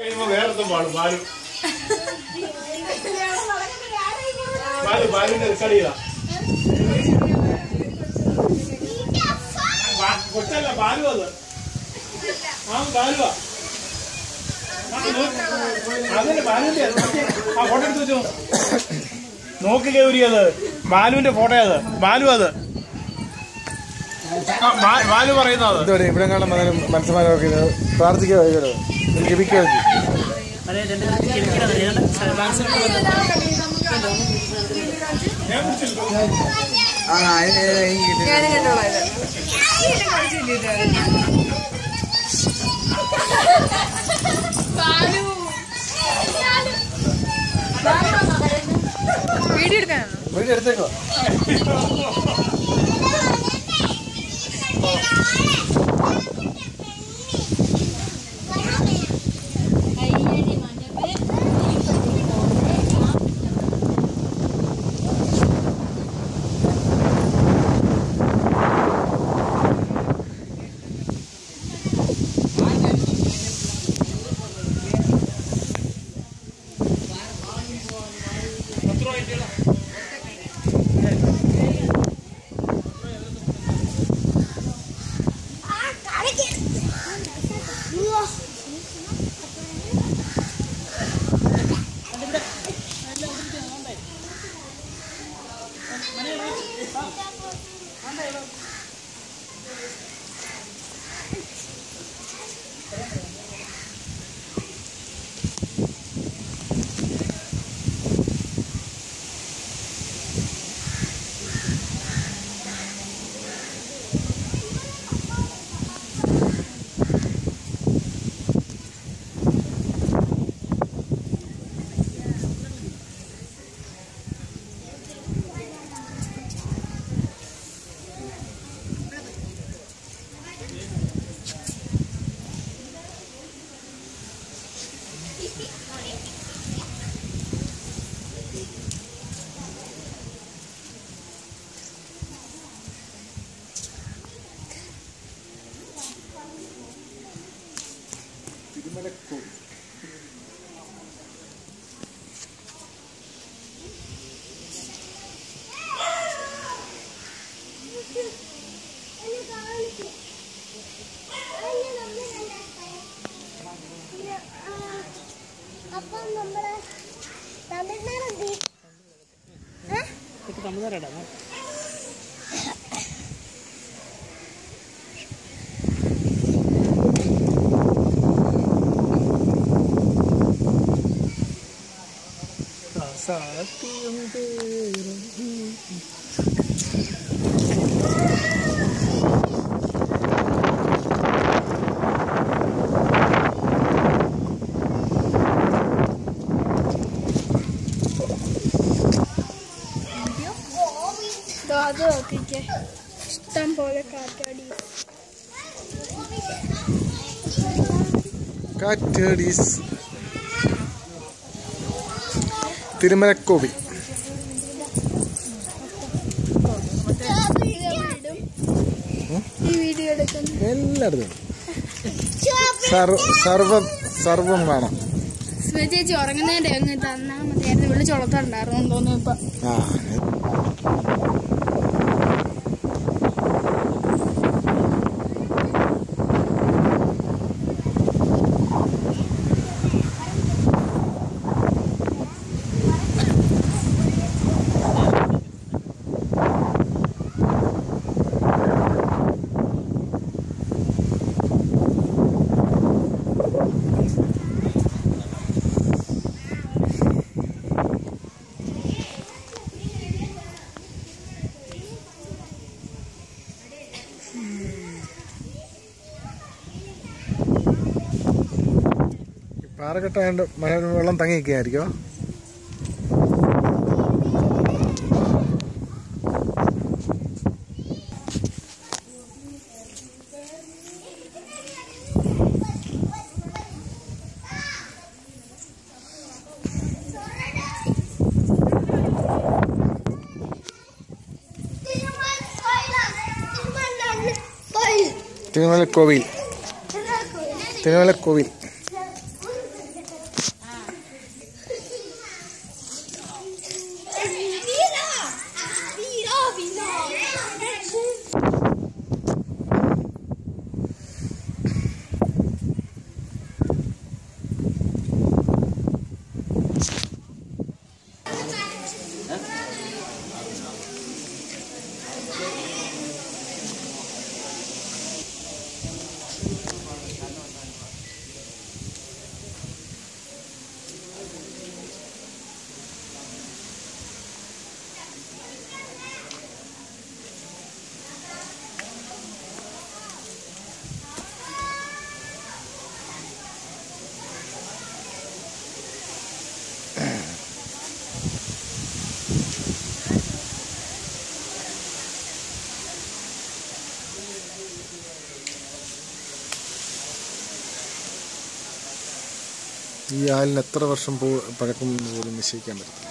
കഴിയുമ്പോ വേറൊന്നും പാടും ബാലു ബാലു ബാലുവിന്റെ റെക്കോർഡ് ചെയ്താ ബാ- കൊച്ചല്ല ബാലു അത് ആ ബാലുവാ ആ, നോക്ക്. അതല്ലേ ബാലുവിന്റെ അത് നോക്കിയേ. ആ ഫോട്ടോ എടുത്ത് വെച്ചോ നോക്ക് ഗൗരി അത് ബാലുവിന്റെ ഫോട്ടോ അത് ബാലു അത് ആ, ബാ- ബാലു പറയുന്നത് എന്തോടെ ഇവിടെ കാണാൻ വന്നാലും മനസ്സമാരമൊക്കെ ഇത് പ്രാർത്ഥിക്കുക വൈകല്ലോ ജപിക്കുക ഞാൻ പിടിച്ചില്ല ഞാൻ കണ്ടോളാം ഇത് വീഡിയോ എടുക്കാനാണോ വീട് എടുത്തേക്കോ അപ്പം നമ്മള് തമിഴ്നാട് അത് നോക്കിക്കേ ഇഷ്ടം പോലെ കാറ്റാടി കാറ്റടീസ് തിരുമലക്കോവിൽ ഈ വീഡിയോ എടുക്കുന്നു എല്ലായിടത്തും സർവ സർവം സർവം കാണാം സ്മിത ചേച്ചി ഉറങ്ങുന്നതിന്റെ അങ്ങ് തന്നാ മതിയായിരുന്നു വിളിച്ചുളത്തുണ്ടായിരുന്നു തോന്നുന്നു ഇപ്പൊ ആ പാറക്കെട്ടായതുകൊണ്ട് മഴ വെള്ളം തങ്ങി നിൽക്കുകയായിരിക്കോ തിരുമലക്കോവിൽ തിരുമലക്കോവിൽ ഈ ആലിന് എത്ര വർഷം പോ പഴക്കം എന്ന് പോലും നിശ്ചയിക്കാൻ പറ്റില്ല